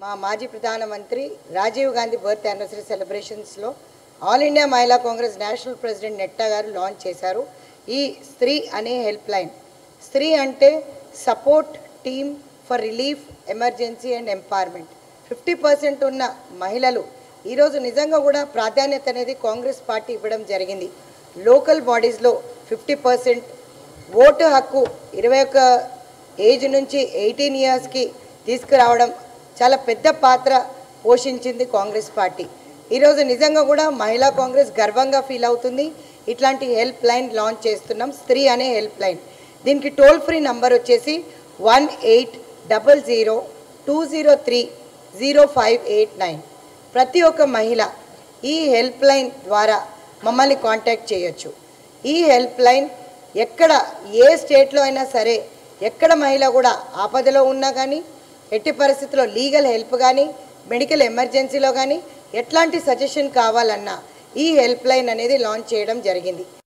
మా మాజీ ప్రధానమంత్రి రాజీవ్ గాంధీ బర్త్ యానివర్సరీ సెలబ్రేషన్స్లో all India Mahila Congress national president నెట్టా గారు లాంచ్ చేశారు ఈ స్త్రీ అనే హెల్ప్ లైన్ స్త్రీ అంటే support team for relief emergency and empowerment fifty percent ఉన్న మహిళలు ఈరోజు నిజంగా కూడా ప్రాధాన్యత అనేది కాంగ్రెస్ పార్టీ ఇవ్వడం జరిగింది లోకల్ బాడీస్లో ఫిఫ్టీ పర్సెంట్ ఓటు హక్కు ఇరవై ఒక్క ఏజ్ నుంచి ఎయిటీన్ ఇయర్స్కి తీసుకురావడం చాలా పెద్ద పాత్ర పోషించింది కాంగ్రెస్ పార్టీ ఈరోజు నిజంగా కూడా మహిళా కాంగ్రెస్ గర్వంగా ఫీల్ అవుతుంది ఇట్లాంటి హెల్ప్ లైన్ లాంచ్ చేస్తున్నాం స్త్రీ అనే హెల్ప్ లైన్ దీనికి టోల్ ఫ్రీ నంబర్ వచ్చేసి one eight double zero two zero three zero five eight nine ప్రతి ఒక్క మహిళ ఈ హెల్ప్ లైన్ ద్వారా మమ్మల్ని కాంటాక్ట్ చేయొచ్చు ఈ హెల్ప్ లైన్ ఎక్కడ ఏ స్టేట్లో అయినా సరే ఎక్కడ మహిళ కూడా ఆపదలో ఉన్నా కానీ ఎట్టి పరిస్థితుల్లో లీగల్ హెల్ప్ కానీ మెడికల్ ఎమర్జెన్సీలో కానీ ఎట్లాంటి సజెషన్ కావాలన్నా ఈ హెల్ప్ లైన్ అనేది లాంచ్ చేయడం జరిగింది